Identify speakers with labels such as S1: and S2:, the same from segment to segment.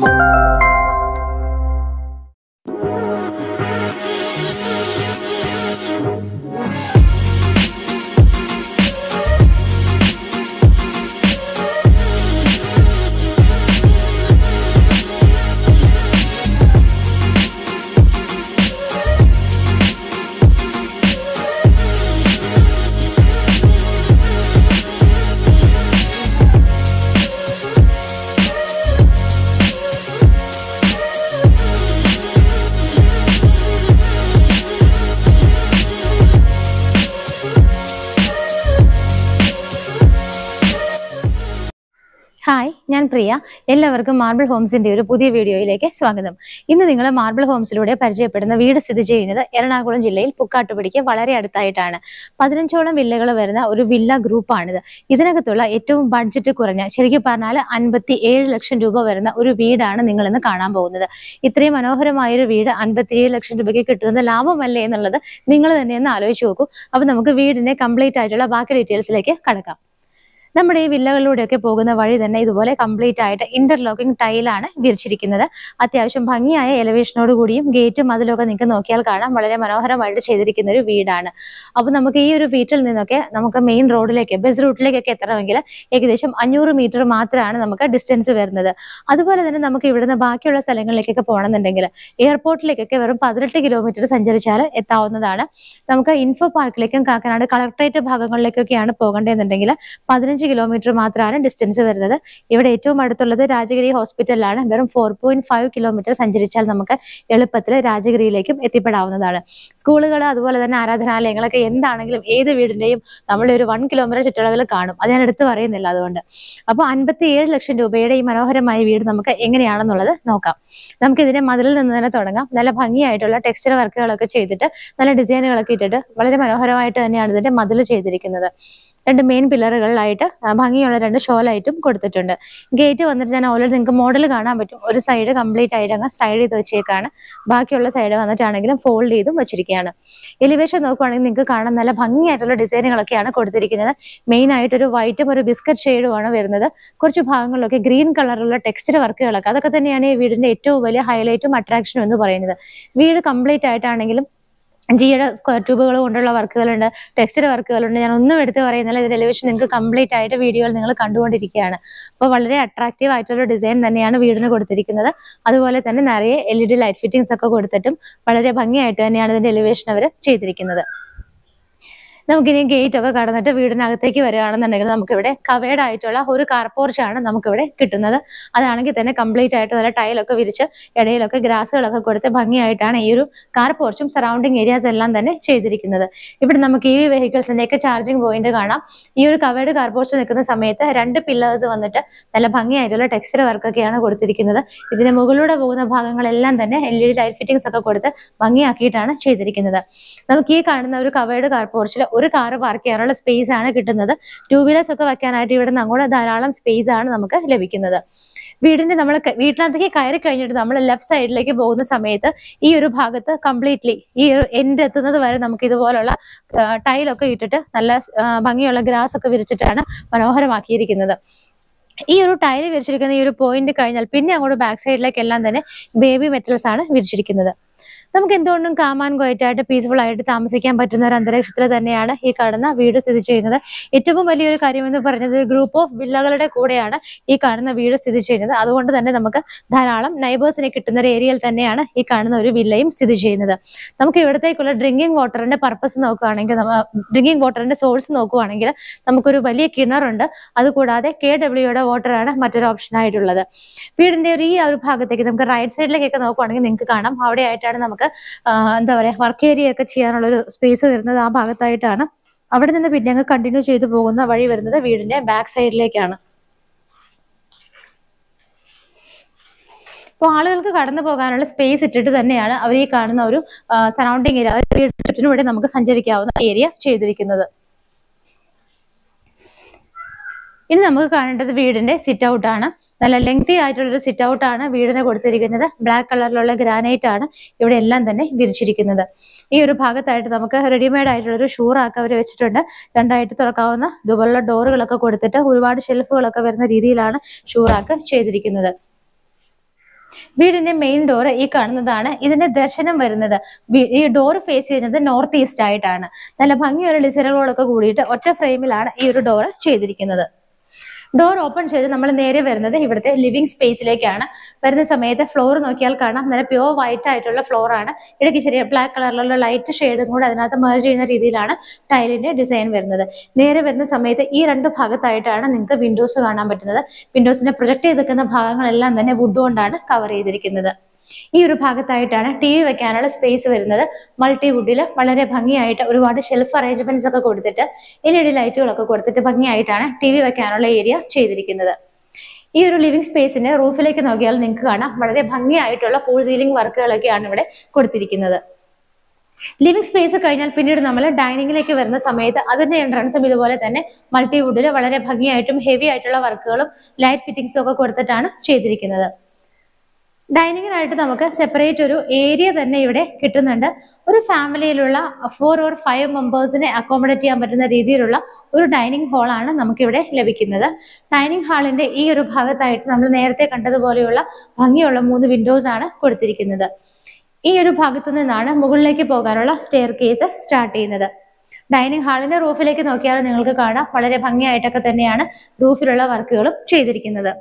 S1: hi ഞാൻ പ്രിയ എല്ലാവർക്കും marble ഹോംസിന്റെ ഒരു പുതിയ വീഡിയോയിലേക്ക് സ്വാഗതം ഇന്ന് നിങ്ങൾ മാർബിൾ ഹോംസിലൂടെ പരിചയപ്പെടുന്ന വീട് സ്ഥിതി ചെയ്യുന്നത് എറണാകുളം ജില്ലയിൽ പുക്കാട്ടുപിടിക്ക് വളരെ അടുത്തായിട്ടാണ് പതിനഞ്ചോളം വില്ലകൾ വരുന്ന ഒരു വില്ല ഗ്രൂപ്പാണിത് ഇതിനകത്തുള്ള ഏറ്റവും ബഡ്ജറ്റ് കുറഞ്ഞ ശരിക്കും പറഞ്ഞാൽ അൻപത്തി ഏഴ് ലക്ഷം രൂപ വരുന്ന ഒരു വീടാണ് നിങ്ങൾ ഇന്ന് കാണാൻ പോകുന്നത് ഇത്രയും മനോഹരമായ ഒരു വീട് അൻപത്തി ഏഴ് ലക്ഷം രൂപയ്ക്ക് കിട്ടുന്നത് ലാഭമല്ലേ എന്നുള്ളത് നിങ്ങൾ തന്നെ ഒന്ന് ആലോചിച്ച് നോക്കൂ അപ്പൊ നമുക്ക് വീടിന്റെ കംപ്ലീറ്റ് ആയിട്ടുള്ള ബാക്കി ഡീറ്റെയിൽസിലേക്ക് കടക്കാം നമ്മുടെ ഈ വില്ലകളിലൂടെയൊക്കെ പോകുന്ന വഴി തന്നെ ഇതുപോലെ കംപ്ലീറ്റ് ആയിട്ട് ഇന്റർലോക്കിംഗ് ടൈലാണ് വിരിച്ചിരിക്കുന്നത് അത്യാവശ്യം ഭംഗിയായ എലവേഷനോട് കൂടിയും ഗേറ്റും അതിലൊക്കെ നിങ്ങൾക്ക് നോക്കിയാൽ കാണാം വളരെ മനോഹരമായിട്ട് ചെയ്തിരിക്കുന്ന ഒരു വീടാണ് അപ്പൊ നമുക്ക് ഈ ഒരു വീട്ടിൽ നിന്നൊക്കെ നമുക്ക് മെയിൻ റോഡിലേക്ക് ബസ് റൂട്ടിലേക്കൊക്കെ എത്തണമെങ്കിൽ ഏകദേശം അഞ്ഞൂറ് മീറ്റർ മാത്രമാണ് നമുക്ക് ഡിസ്റ്റൻസ് വരുന്നത് അതുപോലെ തന്നെ നമുക്ക് ഇവിടുന്ന് ബാക്കിയുള്ള സ്ഥലങ്ങളിലേക്കൊക്കെ പോകണമെന്നുണ്ടെങ്കിൽ എയർപോർട്ടിലേക്കൊക്കെ വെറും പതിനെട്ട് കിലോമീറ്റർ സഞ്ചരിച്ചാൽ എത്താവുന്നതാണ് നമുക്ക് ഇൻഫോ പാർക്കിലേക്കും കാക്കനാട് കളക്ടറേറ്റ് ഭാഗങ്ങളിലേക്കൊക്കെയാണ് പോകേണ്ടതെന്നുണ്ടെങ്കിൽ പതിനഞ്ച് കിലോമീറ്റർ മാത്രമാണ് ഡിസ്റ്റൻസ് വരുന്നത് ഇവിടെ ഏറ്റവും അടുത്തുള്ളത് രാജഗിരി ഹോസ്പിറ്റലിലാണ് വെറും ഫോർ പോയിന്റ് ഫൈവ് കിലോമീറ്റർ സഞ്ചരിച്ചാൽ നമുക്ക് എളുപ്പത്തിൽ രാജഗിരിയിലേക്കും എത്തിപ്പെടാവുന്നതാണ് സ്കൂളുകൾ അതുപോലെ തന്നെ ആരാധനാലയങ്ങളൊക്കെ എന്താണെങ്കിലും ഏത് വീടിന്റെയും നമ്മുടെ ഒരു വൺ കിലോമീറ്റർ ചുറ്റളവിൽ കാണും അത് ഞാൻ എടുത്തു പറയുന്നില്ല അതുകൊണ്ട് അപ്പോൾ അൻപത്തി ഏഴ് ലക്ഷം രൂപയുടെ ഈ മനോഹരമായ വീട് നമുക്ക് എങ്ങനെയാണെന്നുള്ളത് നോക്കാം നമുക്ക് ഇതിന്റെ മതിലിൽ നിന്ന് തന്നെ തുടങ്ങാം നല്ല ഭംഗിയായിട്ടുള്ള ടെക്സ്ചർ വർക്കുകളൊക്കെ ചെയ്തിട്ട് നല്ല ഡിസൈനുകളൊക്കെ ഇട്ടിട്ട് വളരെ മനോഹരമായിട്ട് തന്നെയാണ് ഇതിന്റെ മതിൽ ചെയ്തിരിക്കുന്നത് രണ്ട് മെയിൻ പില്ലറുകളിലായിട്ട് ഭംഗിയുള്ള രണ്ട് ഷോലായിട്ടും കൊടുത്തിട്ടുണ്ട് ഗേറ്റ് വന്നിട്ട് ഞാൻ ഓൾറെഡി നിങ്ങൾക്ക് മോഡൽ കാണാൻ പറ്റും ഒരു സൈഡ് കംപ്ലീറ്റ് ആയിട്ട് അങ്ങ് സ്ലൈഡ് ചെയ്ത് വെച്ചേക്കാണ് ബാക്കിയുള്ള സൈഡ് വന്നിട്ടാണെങ്കിലും ഫോൾഡ് ചെയ്തും വെച്ചിരിക്കുകയാണ് എലിവേഷൻ നോക്കുവാണെങ്കിൽ നിങ്ങൾക്ക് കാണാൻ നല്ല ഭംഗിയായിട്ടുള്ള ഡിസൈനുകളൊക്കെയാണ് കൊടുത്തിരിക്കുന്നത് മെയിൻ ആയിട്ട് ഒരു വൈറ്റും ഒരു ബിസ്ക്കറ്റ് ഷെയ്ഡുമാണ് വരുന്നത് കുറച്ച് ഭാഗങ്ങളിലൊക്കെ ഗ്രീൻ കളറിലുള്ള ടെക്സ്ചർ വർക്കുകളൊക്കെ അതൊക്കെ തന്നെയാണ് ഈ വീടിന്റെ ഏറ്റവും വലിയ ഹൈലൈറ്റും അട്രാക്ഷനും എന്ന് പറയുന്നത് വീട് കംപ്ലീറ്റ് ആയിട്ടാണെങ്കിലും ജിയുടെ സ്ക്വയർ ട്യൂബുകൾ കൊണ്ടുള്ള വർക്കുകളുണ്ട് ടെക്സ്ചർ വർക്കുകളുണ്ട് ഞാൻ ഒന്നും എടുത്ത് പറയുന്നില്ല ഇതിന്റെ എലിവേഷൻ നിങ്ങൾക്ക് കംപ്ലീറ്റ് ആയിട്ട് വീഡിയോയിൽ നിങ്ങൾ കണ്ടുകൊണ്ടിരിക്കുകയാണ് അപ്പോൾ വളരെ അട്രാക്റ്റീവ് ആയിട്ടുള്ള ഡിസൈൻ തന്നെയാണ് വീടിന് കൊടുത്തിരിക്കുന്നത് അതുപോലെ തന്നെ നിറയെ L E D light fittings ഒക്കെ കൊടുത്തിട്ടും വളരെ ഭംഗിയായിട്ട് തന്നെയാണ് ഇതിന്റെ എലിവേഷൻ അവർ ചെയ്തിരിക്കുന്നത് നമുക്കിനി ഗേറ്റ് ഒക്കെ കടന്നിട്ട് വീടിനകത്തേക്ക് വരികയാണെന്നുണ്ടെങ്കിൽ നമുക്കിവിടെ കവേഡ് ആയിട്ടുള്ള ഒരു കാർ പോർച്ചാണ് നമുക്കിവിടെ കിട്ടുന്നത് അതാണെങ്കിൽ തന്നെ കംപ്ലീറ്റ് ആയിട്ട് നല്ല ടൈലൊക്കെ വിരിച്ച് ഇടയിലൊക്കെ ഗ്രാസുകളൊക്കെ കൊടുത്ത് ഭംഗിയായിട്ടാണ് ഈ ഒരു കാർ പോർച്ചും സറൗണ്ടിങ് ഏരിയാസ് എല്ലാം തന്നെ ചെയ്തിരിക്കുന്നത് ഇവിടെ നമുക്ക് ഈ വെഹിക്കിൾസിന്റെ ഒക്കെ ചാർജിങ് പോയിന്റ് കാണാം ഈ ഒരു കവേഡ് കാർ പോർച്ച് നിൽക്കുന്ന സമയത്ത് രണ്ട് പില്ലേഴ്സ് വന്നിട്ട് നല്ല ഭംഗിയായിട്ടുള്ള ടെക്സ്ചർ വർക്കൊക്കെയാണ് കൊടുത്തിരിക്കുന്നത് ഇതിന് മുകളിലൂടെ പോകുന്ന ഭാഗങ്ങളെല്ലാം തന്നെ L E D light fittings ഒക്കെ കൊടുത്ത് ഭംഗിയാക്കിയിട്ടാണ് ചെയ്തിരിക്കുന്നത് നമുക്ക് ഈ കാണുന്ന ഒരു കവേഡ് കാർ പോർച്ചിൽ ഒരു കാർ പാർക്ക് ചെയ്യാനുള്ള സ്പേസ് ആണ് കിട്ടുന്നത് ടൂ വീലേഴ്സ് ഒക്കെ വെക്കാനായിട്ട് ഇവിടെ നിന്ന് അങ്ങോട്ട് ധാരാളം സ്പേസ് ആണ് നമുക്ക് ലഭിക്കുന്നത് വീടിന്റെ നമ്മൾ വീട്ടിനകത്തേക്ക് കയറി കഴിഞ്ഞിട്ട് നമ്മൾ ലെഫ്റ്റ് സൈഡിലേക്ക് പോകുന്ന സമയത്ത് ഈ ഒരു ഭാഗത്ത് കംപ്ലീറ്റ്ലി ഈ ഒരു എൻഡ് എത്തുന്നത് വരെ നമുക്ക് ഇതുപോലുള്ള ടൈലൊക്കെ ഇട്ടിട്ട് നല്ല ആ, ഭംഗിയുള്ള ഗ്രാസ് ഒക്കെ വിരിച്ചിട്ടാണ് മനോഹരമാക്കിയിരിക്കുന്നത് ഈ ഒരു ടൈല് വിരിച്ചിരിക്കുന്ന ഈ ഒരു പോയിന്റ് കഴിഞ്ഞാൽ പിന്നെ അങ്ങോട്ട് ബാക്ക് സൈഡിലേക്ക് എല്ലാം തന്നെ ബേബി മെറ്റൽസ് ആണ് വിരിച്ചിരിക്കുന്നത് നമുക്ക് എന്തുകൊണ്ടും കാമാൻ ആയിട്ട് പീസ്ഫുൾ ആയിട്ട് താമസിക്കാൻ പറ്റുന്ന ഒരു അന്തരീക്ഷത്തിൽ തന്നെയാണ് ഈ കാണുന്ന വീട് സ്ഥിതി ചെയ്യുന്നത് ഏറ്റവും വലിയൊരു കാര്യം എന്ന് പറഞ്ഞത് ഗ്രൂപ്പ് ഓഫ് വില്ലകളുടെ കൂടെയാണ് ഈ കാണുന്ന വീട് സ്ഥിതി ചെയ്യുന്നത് അതുകൊണ്ട് തന്നെ നമുക്ക് ധാരാളം നൈബേഴ്സിനെ കിട്ടുന്ന ഒരു ഏരിയയിൽ തന്നെയാണ് ഈ കാണുന്ന ഒരു വില്ലയും സ്ഥിതി ചെയ്യുന്നത് നമുക്ക് ഇവിടത്തേക്കുള്ള ഡ്രിങ്കിങ് വാട്ടറിന്റെ പർപ്പസ് നോക്കുകയാണെങ്കിൽ ഡ്രിങ്കിങ് വാട്ടറിന്റെ സോഴ്സ് നോക്കുകയാണെങ്കിൽ നമുക്കൊരു വലിയ കിണറുണ്ട് അതുകൂടാതെ കെ ഡബ്ല്യുയുടെ വാട്ടറാണ് മറ്റൊരു ഓപ്ഷൻ ആയിട്ടുള്ളത് വീടിന്റെ ഒരു ഈ ഒരു ഭാഗത്തേക്ക് നമുക്ക് റൈറ്റ് സൈഡിലേക്കൊക്കെ നോക്കുവാണെങ്കിൽ നിങ്ങൾക്ക് കാണാം അവിടെ ആയിട്ടാണ് നമുക്ക് ആ, എന്താ പറയാ വർക്ക് ഏരിയ ഒക്കെ ചെയ്യാനുള്ള ഒരു സ്പേസ് വരുന്നത് ആ ഭാഗത്തായിട്ടാണ് അവിടെ നിന്ന് പിന്നെ അങ്ങ് കണ്ടിന്യൂ ചെയ്തു പോകുന്ന വഴി വരുന്നത് വീടിന്റെ ബാക്ക് സൈഡിലേക്കാണ് അപ്പോൾ ആളുകൾക്ക് കടന്നു പോകാനുള്ള സ്പേസ് ഇട്ടിട്ട് തന്നെയാണ് അവർ ഈ കാണുന്ന ഒരു സറൗണ്ടിങ് ഏരിയ അതായത് ചുറ്റിനും ഇവിടെ നമുക്ക് സഞ്ചരിക്കാവുന്ന ഏരിയ ചെയ്തിരിക്കുന്നത് ഇനി നമുക്ക് കാണേണ്ടത് വീടിന്റെ സിറ്റ് ഔട്ട് ആണ് നല്ല ലെങ്തി ആയിട്ടുള്ള ഒരു സിറ്റ് ഔട്ട് ആണ് വീടിന് കൊടുത്തിരിക്കുന്നത് ബ്ലാക്ക് കളറിലുള്ള ഗ്രാനൈറ്റ് ആണ് ഇവിടെ എല്ലാം തന്നെ വിരിച്ചിരിക്കുന്നത് ഈ ഒരു ഭാഗത്തായിട്ട് നമുക്ക് റെഡിമെയ്ഡ് ആയിട്ടുള്ള ഒരു ഷൂറാക്ക് അവർ വെച്ചിട്ടുണ്ട് രണ്ടായിട്ട് തുറക്കാവുന്ന ഇതുപോലുള്ള ഡോറുകളൊക്കെ കൊടുത്തിട്ട് ഒരുപാട് ഷെൽഫുകളൊക്കെ വരുന്ന രീതിയിലാണ് ഷൂറാക്ക് ചെയ്തിരിക്കുന്നത് വീടിന്റെ മെയിൻ ഡോർ ഈ കാണുന്നതാണ് ഇതിന്റെ ദർശനം വരുന്നത് വീ- ഈ ഡോർ ഫേസ് ചെയ്യുന്നത് നോർത്ത് ഈസ്റ്റ് ആയിട്ടാണ് നല്ല ഭംഗിയുള്ള ഡിസൈനുകളൊക്കെ കൂടിയിട്ട് ഒറ്റ ഫ്രെയിമിലാണ് ഈ ഒരു ഡോർ ചെയ്തിരിക്കുന്നത് ഡോർ ഓപ്പൺ ചെയ്ത് നമ്മൾ നേരെ വരുന്നത് ഇവിടുത്തെ ലിവിംഗ് സ്പേസിലേക്കാണ് വരുന്ന സമയത്ത് ഫ്ലോർ നോക്കിയാൽ കാണാം നല്ല പ്യുവർ വൈറ്റ് ആയിട്ടുള്ള ഫ്ലോർ ആണ് ഇടയ്ക്ക് ചെറിയ ബ്ലാക്ക് കളറിലുള്ള ലൈറ്റ് ഷെയ്ഡും കൂടെ അതിനകത്ത് മെർജ് ചെയ്യുന്ന രീതിയിലാണ് ടൈലിന്റെ ഡിസൈൻ വരുന്നത് നേരെ വരുന്ന സമയത്ത് ഈ രണ്ട് ഭാഗത്തായിട്ടാണ് നിങ്ങൾക്ക് വിൻഡോസ് കാണാൻ പറ്റുന്നത് വിൻഡോസിന്റെ പ്രൊജക്ട് ചെയ്ത് നിൽക്കുന്ന ഭാഗങ്ങളെല്ലാം തന്നെ വുഡ് കൊണ്ടാണ് കവർ ചെയ്തിരിക്കുന്നത് ഈ ഒരു ഭാഗത്തായിട്ടാണ് ടി വി വെക്കാനുള്ള സ്പേസ് വരുന്നത് മൾട്ടി വുഡിൽ വളരെ ഭംഗിയായിട്ട് ഒരുപാട് ഷെൽഫ് അറേഞ്ച്മെന്റ്സ് ഒക്കെ കൊടുത്തിട്ട് എൽ ഇ ഡി ലൈറ്റുകളൊക്കെ കൊടുത്തിട്ട് ഭംഗിയായിട്ടാണ് ടി വി വെക്കാനുള്ള ഏരിയ ചെയ്തിരിക്കുന്നത് ഈ ഒരു ലിവിംഗ് സ്പേസിന്റെ റൂഫിലേക്ക് നോക്കിയാൽ നിങ്ങൾക്ക് കാണാം വളരെ ഭംഗിയായിട്ടുള്ള ഫുൾ സീലിംഗ് വർക്കുകളൊക്കെയാണ് ഇവിടെ കൊടുത്തിരിക്കുന്നത് ലിവിംഗ് സ്പേസ് കഴിഞ്ഞാൽ പിന്നീട് നമ്മൾ ഡൈനിങ്ങിലേക്ക് വരുന്ന സമയത്ത് അതിന്റെ എൻട്രൻസും ഇതുപോലെ തന്നെ മൾട്ടി വുഡിൽ വളരെ ഭംഗിയായിട്ടും ഹെവി ആയിട്ടുള്ള വർക്കുകളും ലൈറ്റ് ഫിറ്റിംഗ്സും ഒക്കെ കൊടുത്തിട്ടാണ് ചെയ്തിരിക്കുന്നത് ഡൈനിങ്ങിനായിട്ട് നമുക്ക് സെപ്പറേറ്റ് ഒരു ഏരിയ തന്നെ ഇവിടെ കിട്ടുന്നുണ്ട് ഒരു ഫാമിലിയിലുള്ള ഫോർ ഓർ ഫൈവ് മെമ്പേഴ്സിനെ അക്കോമഡേറ്റ് ചെയ്യാൻ പറ്റുന്ന രീതിയിലുള്ള ഒരു ഡൈനിങ് ഹാളാണ് നമുക്കിവിടെ ലഭിക്കുന്നത് ഡൈനിങ് ഹാളിന്റെ ഈ ഒരു ഭാഗത്തായിട്ട് നമ്മൾ നേരത്തെ കണ്ടതുപോലെയുള്ള ഭംഗിയുള്ള മൂന്ന് വിൻഡോസ് ആണ് കൊടുത്തിരിക്കുന്നത് ഈ ഒരു ഭാഗത്തു നിന്നാണ് മുകളിലേക്ക് പോകാനുള്ള സ്റ്റെയർ കേസ് സ്റ്റാർട്ട് ചെയ്യുന്നത് ഡൈനിങ് ഹാളിന്റെ റൂഫിലേക്ക് നോക്കിയാൽ നിങ്ങൾക്ക് കാണാം വളരെ ഭംഗിയായിട്ടൊക്കെ തന്നെയാണ് റൂഫിലുള്ള വർക്കുകളും ചെയ്തിരിക്കുന്നത്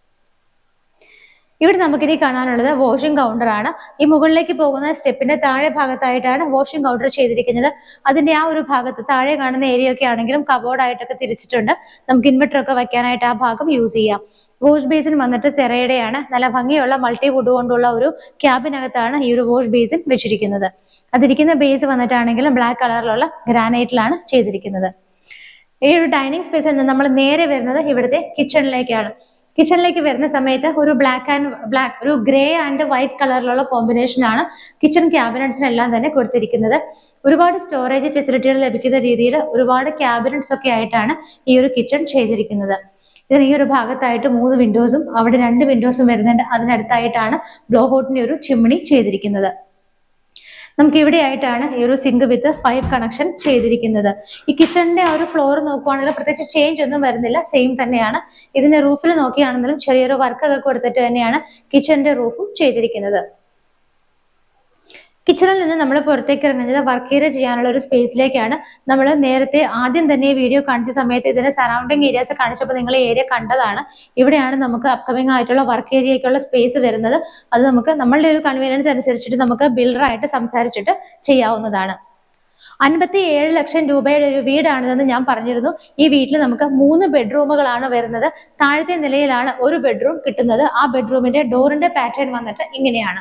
S1: ഇവിടെ നമുക്കിനി കാണാനുള്ളത് വാഷിംഗ് കൗണ്ടർ ആണ് ഈ മുകളിലേക്ക് പോകുന്ന സ്റ്റെപ്പിന്റെ താഴെ ഭാഗത്തായിട്ടാണ് വാഷിംഗ് കൗണ്ടർ ചെയ്തിരിക്കുന്നത് അതിന്റെ ആ ഒരു ഭാഗത്ത് താഴെ കാണുന്ന ഏരിയ ഒക്കെ ആണെങ്കിലും കബോർഡ് ആയിട്ടൊക്കെ തിരിച്ചിട്ടുണ്ട് നമുക്ക് ഇൻവെർട്ടർ ഒക്കെ വെക്കാനായിട്ട് ആ ഭാഗം യൂസ് ചെയ്യാം വാഷ് ബേസിൻ വന്നിട്ട് സെറയുടെയാണ് നല്ല ഭംഗിയുള്ള മൾട്ടി വുഡ് കൊണ്ടുള്ള ഒരു ക്യാബിനകത്താണ് ഈ ഒരു വാഷ് ബേസിൻ വെച്ചിരിക്കുന്നത് അതിരിക്കുന്ന ബേസ് വന്നിട്ടാണെങ്കിലും ബ്ലാക്ക് കളറിലുള്ള ഗ്രാനൈറ്റിലാണ് ചെയ്തിരിക്കുന്നത് ഈ ഒരു ഡൈനിങ് സ്പേസിൽ നിന്ന് നമ്മൾ നേരെ വരുന്നത് ഇവിടുത്തെ കിച്ചണിലേക്കാണ് കിച്ചണിലേക്ക് വരുന്ന സമയത്ത് ഒരു ബ്ലാക്ക് ആൻഡ് ബ്ലാക്ക് ഒരു ഗ്രേ ആൻഡ് വൈറ്റ് കളറിലുള്ള കോമ്പിനേഷൻ ആണ് കിച്ചൺ ക്യാബിനറ്റ്സിനെല്ലാം തന്നെ കൊടുത്തിരിക്കുന്നത് ഒരുപാട് സ്റ്റോറേജ് ഫെസിലിറ്റികൾ ലഭിക്കുന്ന രീതിയിൽ ഒരുപാട് ക്യാബിനറ്റ്സ് ഒക്കെ ആയിട്ടാണ് ഈ ഒരു കിച്ചൺ ചെയ്തിരിക്കുന്നത് ഇതിന് ഈ ഒരു ഭാഗത്തായിട്ട് മൂന്ന് വിൻഡോസും അവിടെ രണ്ട് വിൻഡോസും വരുന്നുണ്ട് അതിനടുത്തായിട്ടാണ് ബ്ലോ ഹോട്ടിന്റെ ഒരു ചിമ്മിണി ചെയ്തിരിക്കുന്നത് നമുക്ക് ഇവിടെ ആയിട്ടാണ് ഈ ഒരു സിങ്ക് വിത്ത് പൈപ്പ് കണക്ഷൻ ചെയ്തിരിക്കുന്നത് ഈ കിച്ചണിന്റെ ആ ഒരു ഫ്ലോർ നോക്കുവാണെങ്കിൽ പ്രത്യേകിച്ച് ചേഞ്ച് ഒന്നും വരുന്നില്ല സെയിം തന്നെയാണ് ഇതിന്റെ റൂഫിൽ നോക്കിയാണെങ്കിലും ചെറിയൊരു വർക്കൊക്കെ കൊടുത്തിട്ട് തന്നെയാണ് കിച്ചണിന്റെ റൂഫും ചെയ്തിരിക്കുന്നത് കിച്ചണിൽ നിന്ന് നമ്മൾ പുറത്തേക്ക് ഇറങ്ങുന്നത് വർക്ക് ഏരിയ ചെയ്യാനുള്ള ഒരു സ്പേസിലേക്കാണ് നമ്മൾ നേരത്തെ ആദ്യം തന്നെ വീഡിയോ കാണിച്ച സമയത്ത് ഇതിന്റെ സറൗണ്ടിങ് ഏരിയാസ് കാണിച്ചപ്പോൾ നിങ്ങൾ ഏരിയ കണ്ടതാണ് ഇവിടെയാണ് നമുക്ക് അപ്കമിംഗ് ആയിട്ടുള്ള വർക്ക് ഏരിയയ്ക്കുള്ള സ്പേസ് വരുന്നത് അത് നമുക്ക് നമ്മളുടെ ഒരു കൺവീനിയൻസ് അനുസരിച്ചിട്ട് നമുക്ക് ബിൽഡറായിട്ട് സംസാരിച്ചിട്ട് ചെയ്യാവുന്നതാണ് അൻപത്തി ഏഴ് ലക്ഷം രൂപയുടെ ഒരു വീടാണിതെന്ന് ഞാൻ പറഞ്ഞിരുന്നു ഈ വീട്ടിൽ നമുക്ക് മൂന്ന് ബെഡ്റൂമുകളാണ് വരുന്നത് താഴത്തെ നിലയിലാണ് ഒരു ബെഡ്റൂം കിട്ടുന്നത് ആ ബെഡ്റൂമിന്റെ ഡോറിന്റെ പാറ്റേൺ വന്നിട്ട് ഇങ്ങനെയാണ്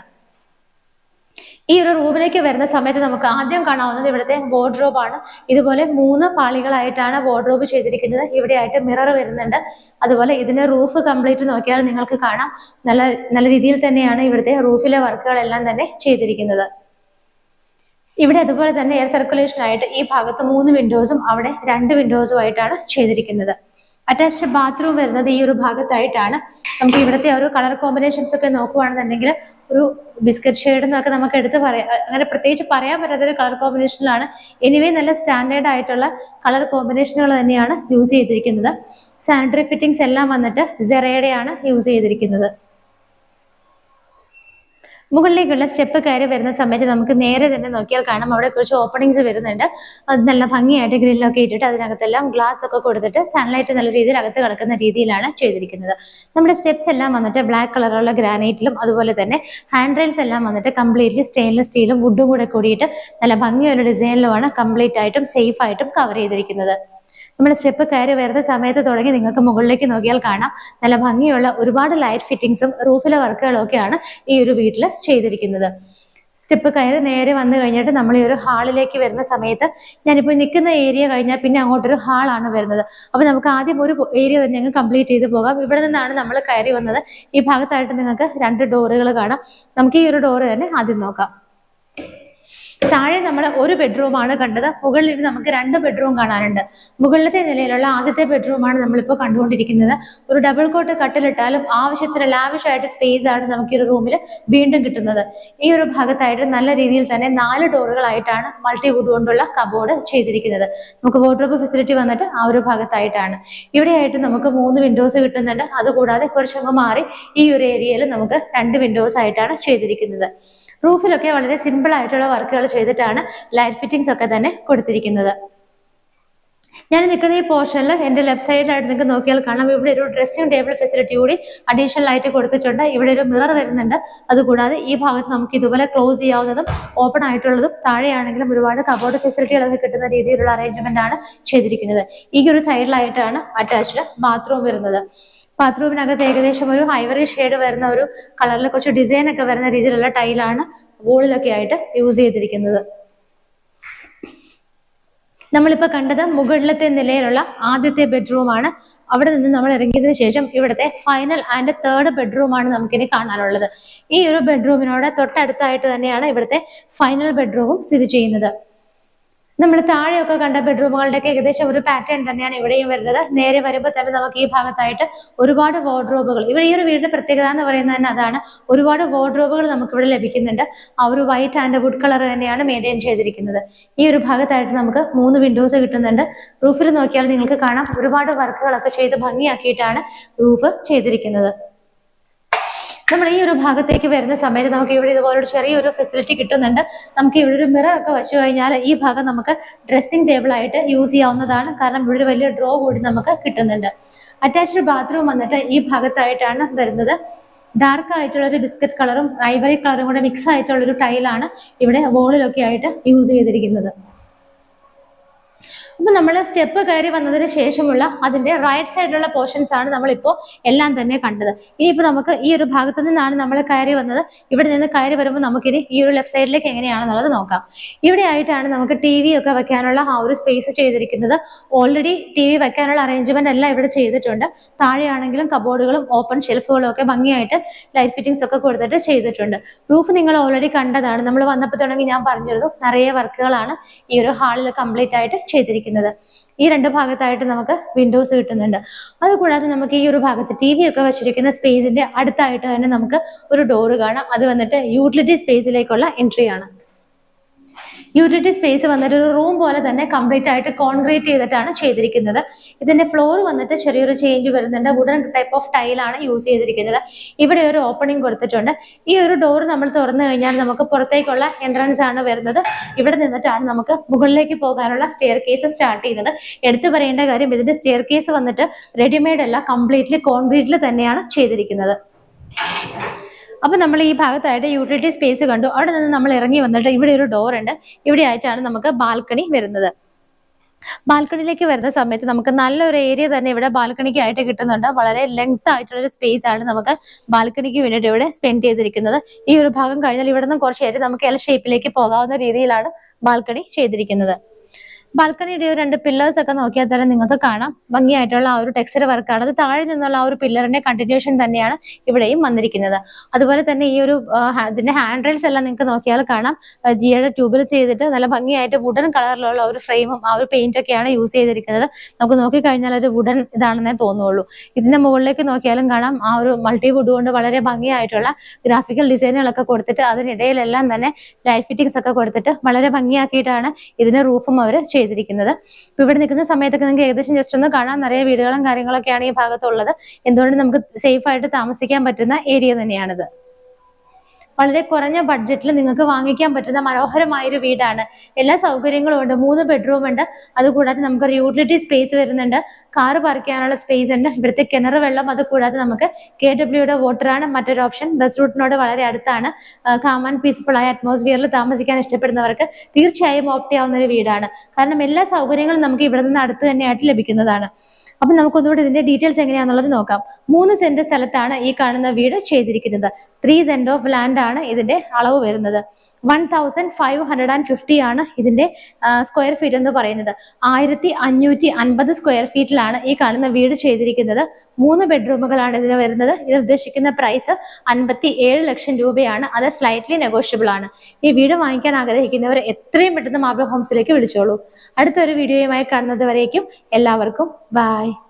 S1: ഈ ഒരു റൂമിലേക്ക് വരുന്ന സമയത്ത് നമുക്ക് ആദ്യം കാണാവുന്നത് ഇവിടുത്തെ വാർഡ്രോബ് ആണ് ഇതുപോലെ മൂന്ന് പാളികളായിട്ടാണ് വാർഡ്രോബ് ചെയ്തിരിക്കുന്നത് ഇവിടെയായിട്ട് മിറർ വരുന്നുണ്ട് അതുപോലെ ഇതിന്റെ റൂഫ് കംപ്ലീറ്റ് നോക്കിയാൽ നിങ്ങൾക്ക് കാണാം നല്ല നല്ല രീതിയിൽ തന്നെയാണ് ഇവിടുത്തെ റൂഫിലെ വർക്കുകളെല്ലാം തന്നെ ചെയ്തിരിക്കുന്നത് ഇവിടെ അതുപോലെ തന്നെ എയർ സർക്കുലേഷൻ ആയിട്ട് ഈ ഭാഗത്ത് മൂന്ന് വിൻഡോസും അവിടെ രണ്ട് വിൻഡോസും ആയിട്ടാണ് ചെയ്തിരിക്കുന്നത് അറ്റാച്ച്ഡ് ബാത്റൂം വരുന്നത് ഈ ഒരു ഭാഗത്തായിട്ടാണ് നമുക്ക് ഇവിടുത്തെ ഒരു കളർ കോമ്പിനേഷൻസ് ഒക്കെ നോക്കുവാണെന്നുണ്ടെങ്കിൽ ഒരു ബിസ്ക്കറ്റ് ഷെയ്ഡ് എന്നൊക്കെ നമുക്ക് എടുത്ത് പറയാം അങ്ങനെ പ്രത്യേകിച്ച് പറയാൻ പറ്റാത്ത ഒരു കളർ കോമ്പിനേഷനിലാണ് എനിവേ നല്ല സ്റ്റാൻഡേർഡ് ആയിട്ടുള്ള കളർ കോമ്പിനേഷനുകൾ തന്നെയാണ് യൂസ് ചെയ്തിരിക്കുന്നത് സാനിറ്ററി ഫിറ്റിംഗ്സ് എല്ലാം വന്നിട്ട് സെറയുടെയാണ് യൂസ് ചെയ്തിരിക്കുന്നത് മുകളിലേക്കുള്ള സ്റ്റെപ്പ് കയറി വരുന്ന സമയത്ത് നമുക്ക് നേരെ തന്നെ നോക്കിയാൽ കാണാം അവിടെ കുറച്ച് ഓപ്പണിങ്സ് വരുന്നുണ്ട് അത് നല്ല ഭംഗിയായിട്ട് ഗ്രില്ലൊക്കെ ഇട്ടിട്ട് അതിനകത്തെല്ലാം ഗ്ലാസ് ഒക്കെ കൊടുത്തിട്ട് സൺലൈറ്റ് നല്ല രീതിയിൽ അകത്ത് കിടക്കുന്ന രീതിയിലാണ് ചെയ്തിരിക്കുന്നത് നമ്മുടെ സ്റ്റെപ്സ് എല്ലാം വന്നിട്ട് ബ്ലാക്ക് കളറുള്ള ഗ്രാനൈറ്റിലും അതുപോലെ തന്നെ ഹാൻഡ് റെയിൽസ് എല്ലാം വന്നിട്ട് കംപ്ലീറ്റ്ലി സ്റ്റെയിൻലെസ് സ്റ്റീലും വുഡും കൂടെ കൂടിയിട്ട് നല്ല ഭംഗിയുള്ള ഡിസൈനിലുമാണ് കംപ്ലീറ്റ് ആയിട്ടും സേഫ് ആയിട്ടും കവർ ചെയ്തിരിക്കുന്നത് നമ്മൾ സ്റ്റെപ്പ് കയറി വരുന്ന സമയത്ത് തുടങ്ങി നിങ്ങൾക്ക് മുകളിലേക്ക് നോക്കിയാൽ കാണാം നല്ല ഭംഗിയുള്ള ഒരുപാട് ലൈറ്റ് ഫിറ്റിംഗ്സും റൂഫിലെ വർക്കുകളും ഒക്കെയാണ് ഈ ഒരു വീട്ടിൽ ചെയ്തിരിക്കുന്നത് സ്റ്റെപ്പ് കയറി നേരെ വന്നു കഴിഞ്ഞിട്ട് നമ്മൾ ഈ ഒരു ഹാളിലേക്ക് വരുന്ന സമയത്ത് ഞാനിപ്പോൾ നിൽക്കുന്ന ഏരിയ കഴിഞ്ഞാൽ പിന്നെ അങ്ങോട്ടൊരു ഹാളാണ് വരുന്നത് അപ്പോൾ നമുക്ക് ആദ്യം ഒരു ഏരിയ തന്നെ അങ്ങ് കംപ്ലീറ്റ് ചെയ്ത് പോകാം ഇവിടെ നിന്നാണ് നമ്മൾ കയറി വന്നത് ഈ ഭാഗത്തായിട്ട് നിങ്ങൾക്ക് രണ്ട് ഡോറുകൾ കാണാം നമുക്ക് ഈ ഒരു ഡോറ് തന്നെ ആദ്യം നോക്കാം താഴെ നമ്മൾ ഒരു ബെഡ്റൂമാണ് കണ്ടത് മുകളിൽ നമുക്ക് രണ്ട് ബെഡ്റൂം കാണാനുണ്ട് മുകളിലത്തെ നിലയിലുള്ള ആദ്യത്തെ ബെഡ്റൂമാണ് നമ്മളിപ്പോൾ കണ്ടുകൊണ്ടിരിക്കുന്നത് ഒരു ഡബിൾ കോട്ട് കട്ടിലിട്ടാലും ആവശ്യത്തിന് ലാവിഷ് ആയിട്ട് സ്പേസ് ആണ് നമുക്ക് ഈ ഒരു റൂമിൽ വീണ്ടും കിട്ടുന്നത് ഈ ഒരു ഭാഗത്തായിട്ട് നല്ല രീതിയിൽ തന്നെ നാല് ഡോറുകളായിട്ടാണ് മൾട്ടി വുഡ് കൊണ്ടുള്ള കബോർഡ് ചെയ്തിരിക്കുന്നത് നമുക്ക് വാർഡ്രോബ് ഫെസിലിറ്റി വന്നിട്ട് ആ ഒരു ഭാഗത്തായിട്ടാണ് ഇവിടെയായിട്ട് നമുക്ക് മൂന്ന് വിൻഡോസ് കിട്ടുന്നുണ്ട് അതുകൂടാതെ കുറച്ചങ്ങ് മാറി ഈ ഒരു ഏരിയയിൽ നമുക്ക് രണ്ട് വിൻഡോസ് ആയിട്ടാണ് ചെയ്തിരിക്കുന്നത് റൂഫിലൊക്കെ വളരെ സിമ്പിൾ ആയിട്ടുള്ള വർക്കുകൾ ചെയ്തിട്ടാണ് ലൈറ്റ് ഫിറ്റിംഗ്സ് ഒക്കെ തന്നെ കൊടുത്തിരിക്കുന്നത് ഞാൻ നിൽക്കുന്ന ഈ പോർഷനിൽ എൻ്റെ ലെഫ്റ്റ് സൈഡിലായിട്ട് നിങ്ങൾക്ക് നോക്കിയാൽ കാണാം ഇവിടെ ഒരു ഡ്രസ്സിംഗ് ടേബിൾ ഫെസിലിറ്റി കൂടി അഡീഷണൽ ആയിട്ട് കൊടുത്തിട്ടുണ്ട് ഇവിടെ ഒരു മിറർ വരുന്നുണ്ട് അതുകൂടാതെ ഈ ഭാഗത്ത് നമുക്ക് ഇതുപോലെ ക്ലോസ് ചെയ്യാവുന്നതും ഓപ്പൺ ആയിട്ടുള്ളതും താഴെയാണെങ്കിലും ഒരുപാട് കബോർഡ് ഫെസിലിറ്റികളൊക്കെ കിട്ടുന്ന രീതിയിലുള്ള അറേഞ്ച്മെന്റ് ആണ് ചെയ്തിരിക്കുന്നത് ഈ ഒരു സൈഡിലായിട്ടാണ് അറ്റാച്ച്ഡ് ബാത്റൂം വരുന്നത് ബാത്റൂമിനകത്ത് ഏകദേശം ഒരു ഐവറി ഷെയ്ഡ് വരുന്ന ഒരു കളറിൽ കുറച്ച് ഡിസൈൻ ഒക്കെ വരുന്ന രീതിയിലുള്ള ടൈലാണ് വോളിലൊക്കെ ആയിട്ട് യൂസ് ചെയ്തിരിക്കുന്നത് നമ്മളിപ്പോൾ കണ്ടത് മുകളിലത്തെ നിലയിലുള്ള ആദ്യത്തെ ബെഡ്റൂമാണ് അവിടെ നിന്ന് നമ്മൾ ഇറങ്ങിയതിനു ശേഷം ഇവിടുത്തെ ഫൈനൽ ആൻഡ് തേർഡ് ബെഡ്റൂമാണ് നമുക്കിനി കാണാനുള്ളത് ഈ ഒരു ബെഡ്റൂമിനോട് തൊട്ടടുത്തായിട്ട് തന്നെയാണ് ഇവിടുത്തെ ഫൈനൽ ബെഡ്റൂമും സ്ഥിതി ചെയ്യുന്നത് നമ്മൾ താഴെയൊക്കെ കണ്ട ബെഡ്റൂമുകളുടെയൊക്കെ ഏകദേശം ഒരു പാറ്റേൺ തന്നെയാണ് ഇവിടെയും വരുന്നത് നേരെ വരുമ്പോൾ തന്നെ നമുക്ക് ഈ ഭാഗത്തായിട്ട് ഒരുപാട് വാർഡ്രോബുകൾ ഇവിടെ ഈ ഒരു വീടിന്റെ പ്രത്യേകത എന്ന് പറയുന്നത് തന്നെ അതാണ് ഒരുപാട് വാർഡ്രോബുകൾ നമുക്ക് ഇവിടെ ലഭിക്കുന്നുണ്ട് ആ ഒരു വൈറ്റ് ആൻഡ് വുഡ് കളർ തന്നെയാണ് മെയിൻറ്റെയിൻ ചെയ്തിരിക്കുന്നത് ഈ ഒരു ഭാഗത്തായിട്ട് നമുക്ക് മൂന്ന് വിൻഡോസ് കിട്ടുന്നുണ്ട് റൂഫിൽ നോക്കിയാൽ നിങ്ങൾക്ക് കാണാം ഒരുപാട് വർക്കുകളൊക്കെ ചെയ്ത് ഭംഗിയാക്കിയിട്ടാണ് റൂഫ് ചെയ്തിരിക്കുന്നത് നമ്മൾ ഈ ഒരു ഭാഗത്തേക്ക് വരുന്ന സമയത്ത് നമുക്ക് ഇവിടെ ഇതുപോലൊരു ചെറിയൊരു ഫെസിലിറ്റി കിട്ടുന്നുണ്ട് നമുക്ക് ഇവിടെ ഒരു മിറർ ഒക്കെ വെച്ച് കഴിഞ്ഞാൽ ഈ ഭാഗം നമുക്ക് ഡ്രസ്സിംഗ് ടേബിൾ ആയിട്ട് യൂസ് ചെയ്യാവുന്നതാണ് കാരണം ഇവിടെ ഒരു വലിയ ഡ്രോ കൂടി നമുക്ക് കിട്ടുന്നുണ്ട് അറ്റാച്ച്ഡ് ബാത്റൂം വന്നിട്ട് ഈ ഭാഗത്തായിട്ടാണ് വരുന്നത് ഡാർക്ക് ആയിട്ടുള്ള ഒരു ബിസ്ക്കറ്റ് കളറും ഐവറി കളറും കൂടെ മിക്സ് ആയിട്ടുള്ള ഒരു ടൈലാണ് ഇവിടെ വോളിലൊക്കെ ആയിട്ട് യൂസ് ചെയ്തിരിക്കുന്നത് അപ്പൊ നമ്മൾ സ്റ്റെപ്പ് കയറി വന്നതിന് ശേഷമുള്ള അതിന്റെ റൈറ്റ് സൈഡിലുള്ള പോർഷൻസ് ആണ് നമ്മളിപ്പോൾ എല്ലാം തന്നെ കണ്ടത് ഇനിയിപ്പോൾ നമുക്ക് ഈ ഒരു ഭാഗത്ത് നിന്നാണ് നമ്മൾ കയറി വന്നത് ഇവിടെ നിന്ന് കയറി വരുമ്പോൾ നമുക്കിനി ഈ ഒരു ലെഫ്റ്റ് സൈഡിലേക്ക് എങ്ങനെയാണെന്നുള്ളത് നോക്കാം ഇവിടെ ആയിട്ടാണ് നമുക്ക് ടി വി ഒക്കെ വെക്കാനുള്ള ആ ഒരു സ്പേസ് ചെയ്തിരിക്കുന്നത് ഓൾറെഡി ടി വി വെക്കാനുള്ള അറേഞ്ച്മെന്റ് എല്ലാം ഇവിടെ ചെയ്തിട്ടുണ്ട് താഴെയാണെങ്കിലും കബോർഡുകളും ഓപ്പൺ ഷെൽഫുകളും ഒക്കെ ഭംഗിയായിട്ട് ലൈറ്റ് ഫിറ്റിംഗ്സ് ഒക്കെ കൊടുത്തിട്ട് ചെയ്തിട്ടുണ്ട് റൂഫ് നിങ്ങൾ ഓൾറെഡി കണ്ടതാണ് നമ്മൾ വന്നപ്പോൾ തുടങ്ങി ഞാൻ പറഞ്ഞിരുന്നു നിറയെ വർക്കുകളാണ് ഈ ഒരു ഹാളിൽ കംപ്ലീറ്റ് ആയിട്ട് ചെയ്തിരിക്കുന്നത് ഈ രണ്ട് ഭാഗത്തായിട്ട് നമുക്ക് വിൻഡോസ് കിട്ടുന്നുണ്ട് അതുകൂടാതെ നമുക്ക് ഈ ഒരു ഭാഗത്ത് ടി വി ഒക്കെ വെച്ചിരിക്കുന്ന സ്പേസിന്റെ അടുത്തായിട്ട് തന്നെ നമുക്ക് ഒരു ഡോറ് കാണാം അത് വന്നിട്ട് യൂട്ടിലിറ്റി സ്പേസിലേക്കുള്ള എൻട്രി ആണ് യൂട്ടിലിറ്റി സ്പേസ് വന്നിട്ട് ഒരു റൂം പോലെ തന്നെ കംപ്ലീറ്റ് ആയിട്ട് കോൺക്രീറ്റ് ചെയ്തിട്ടാണ് ചെയ്തിരിക്കുന്നത് ഇതിന്റെ ഫ്ലോർ വന്നിട്ട് ചെറിയൊരു ചേഞ്ച് വരുന്നുണ്ട് വുഡൻ ടൈപ്പ് ഓഫ് ടൈലാണ് യൂസ് ചെയ്തിരിക്കുന്നത് ഇവിടെ ഒരു ഓപ്പണിംഗ് കൊടുത്തിട്ടുണ്ട് ഈ ഒരു ഡോർ നമ്മൾ തുറന്നു കഴിഞ്ഞാൽ നമുക്ക് പുറത്തേക്കുള്ള എൻട്രൻസ് ആണ് വരുന്നത് ഇവിടെ നിന്നിട്ടാണ് നമുക്ക് മുകളിലേക്ക് പോകാനുള്ള സ്റ്റെയർ കേസ് സ്റ്റാർട്ട് ചെയ്യുന്നത് എടുത്തു പറയേണ്ട കാര്യം ഇതിന്റെ സ്റ്റെയർ കേസ് വന്നിട്ട് റെഡിമെയ്ഡ് അല്ല കംപ്ലീറ്റ്ലി കോൺക്രീറ്റിൽ തന്നെയാണ് ചെയ്തിരിക്കുന്നത് അപ്പൊ നമ്മൾ ഈ ഭാഗത്തായിട്ട് യൂട്ടിലിറ്റി സ്പേസ് കണ്ടു അവിടെ നിന്ന് നമ്മൾ ഇറങ്ങി വന്നിട്ട് ഇവിടെ ഒരു ഡോർ ഉണ്ട് ഇവിടെ ആയിട്ടാണ് നമുക്ക് ബാൽക്കണി വരുന്നത് ബാൽക്കണിയിലേക്ക് വരുന്ന സമയത്ത് നമുക്ക് നല്ലൊരു ഏരിയ തന്നെ ഇവിടെ ബാൽക്കണിക്ക് ആയിട്ട് കിട്ടുന്നുണ്ട് വളരെ ലെങ്ത് ആയിട്ടുള്ള ഒരു സ്പേസ് ആണ് നമുക്ക് ബാൽക്കണിക്ക് വേണ്ടിയിട്ട് ഇവിടെ സ്പെൻഡ് ചെയ്തിരിക്കുന്നത് ഈ ഒരു ഭാഗം കഴിഞ്ഞാൽ ഇവിടെ നിന്ന് കുറച്ച് ഏരിയ നമുക്ക് എൽ ഷേപ്പിലേക്ക് പോകാവുന്ന രീതിയിലാണ് ബാൽക്കണി ചെയ്തിരിക്കുന്നത് ബാൽക്കണിയുടെ ഒരു രണ്ട് പില്ലേഴ്സ് ഒക്കെ നോക്കിയാൽ തന്നെ നിങ്ങൾക്ക് കാണാം ഭംഗിയായിട്ടുള്ള ആ ഒരു ടെക്സ്ചർ വർക്കാണ് അത് താഴെ നിന്നുള്ള ആ ഒരു പില്ലറിന്റെ കണ്ടിന്യൂഷൻ തന്നെയാണ് ഇവിടെയും വന്നിരിക്കുന്നത് അതുപോലെ തന്നെ ഈ ഒരു ആ, ഹാ- ഇതിന്റെ ഹാൻഡ് റെയിൽസ് എല്ലാം നിങ്ങൾക്ക് നോക്കിയാൽ കാണാം ആ, ജിയുടെ ട്യൂബിൽ ചെയ്തിട്ട് നല്ല ഭംഗിയായിട്ട് വുഡൻ കളറിലുള്ള ഒരു ഫ്രെയിമും ആ ഒരു പെയിന്റ് ഒക്കെയാണ് യൂസ് ചെയ്തിരിക്കുന്നത് നമുക്ക് നോക്കിക്കഴിഞ്ഞാൽ ഒരു വുഡൻ ഇതാണെന്നേ തോന്നുള്ളൂ ഇതിന്റെ മുകളിലേക്ക് നോക്കിയാലും കാണാം ആ ഒരു മൾട്ടി വുഡ് കൊണ്ട് വളരെ ഭംഗിയായിട്ടുള്ള ഗ്രാഫിക്കൽ ഡിസൈനുകളൊക്കെ കൊടുത്തിട്ട് അതിനിടയിലെല്ലാം തന്നെ ലൈറ്റ് ഫിറ്റിംഗ്സ് ഒക്കെ കൊടുത്തിട്ട് വളരെ ഭംഗിയാക്കിയിട്ടാണ് ഇതിന്റെ റൂഫും അവർ ചെയ്തിരിക്കുന്നത് ഇപ്പൊ ഇവിടെ നിൽക്കുന്ന സമയത്തൊക്കെ നിങ്ങൾക്ക് ഏകദേശം ജസ്റ്റ് ഒന്ന് കാണാൻ നിറയെ വീടുകളും കാര്യങ്ങളൊക്കെയാണ് ഈ ഭാഗത്തുള്ളത് എന്തുകൊണ്ട് നമുക്ക് സേഫ് ആയിട്ട് താമസിക്കാൻ പറ്റുന്ന ഏരിയ തന്നെയാണിത് വളരെ കുറഞ്ഞ ബഡ്ജറ്റിൽ നിങ്ങൾക്ക് വാങ്ങിക്കാൻ പറ്റുന്ന മനോഹരമായ ഒരു വീടാണ് എല്ലാ സൗകര്യങ്ങളും ഉണ്ട് മൂന്ന് ബെഡ്റൂം ഉണ്ട് അതുകൂടാതെ നമുക്കൊരു യൂട്ടിലിറ്റി സ്പേസ് വരുന്നുണ്ട് കാറ് പാർക്ക് ചെയ്യാനുള്ള സ്പേസ് ഉണ്ട് ഇവിടുത്തെ കിണർ വെള്ളം അതുകൂടാതെ നമുക്ക് കെ ഡബ്ല്യുടെ വാട്ടറാണ് മറ്റൊരു ഓപ്ഷൻ ബസ് റൂട്ടിനോട് വളരെ അടുത്താണ് കാം ആൻഡ് പീസ്ഫുൾ ആയ അറ്റ്മോസ്ഫിയറിൽ താമസിക്കാൻ ഇഷ്ടപ്പെടുന്നവർക്ക് തീർച്ചയായും ഓപ്റ്റ് ചെയ്യാവുന്ന ഒരു വീടാണ് കാരണം എല്ലാ സൗകര്യങ്ങളും നമുക്ക് ഇവിടെ നിന്ന് അടുത്ത് തന്നെയായിട്ട് ലഭിക്കുന്നതാണ് അപ്പൊ നമുക്കൊന്നുകൂടി ഇതിന്റെ ഡീറ്റെയിൽസ് എങ്ങനെയാണെന്നുള്ളത് നോക്കാം മൂന്ന് സെന്റ് സ്ഥലത്താണ് ഈ കാണുന്ന വീട് ചെയ്തിരിക്കുന്നത് ത്രീ സെന്റ് ഓഫ് ലാൻഡ് ആണ് ഇതിന്റെ അളവ് വരുന്നത് one thousand five hundred and fifty ആണ് ഇതിന്റെ സ്ക്വയർ ഫീറ്റ് എന്ന് പറയുന്നത് ആയിരത്തി അഞ്ഞൂറ്റി അൻപത് സ്ക്വയർ ഫീറ്റിലാണ് ഈ കാണുന്ന വീട് ചെയ്തിരിക്കുന്നത് മൂന്ന് ബെഡ്റൂമുകളാണ് ഇതിന് വരുന്നത് ഇത് ഉദ്ദേശിക്കുന്ന പ്രൈസ് അൻപത്തി ഏഴ് ലക്ഷം രൂപയാണ് അത് സ്ലൈറ്റ്ലി നെഗോഷ്യബിൾ ആണ് ഈ വീട് വാങ്ങിക്കാൻ ആഗ്രഹിക്കുന്നവർ എത്രയും പെട്ടെന്ന് മാർബിൾ ഹോംസിലേക്ക് വിളിച്ചോളൂ അടുത്തൊരു വീഡിയോയുമായി കാണുന്നത് വരേക്കും എല്ലാവർക്കും ബൈ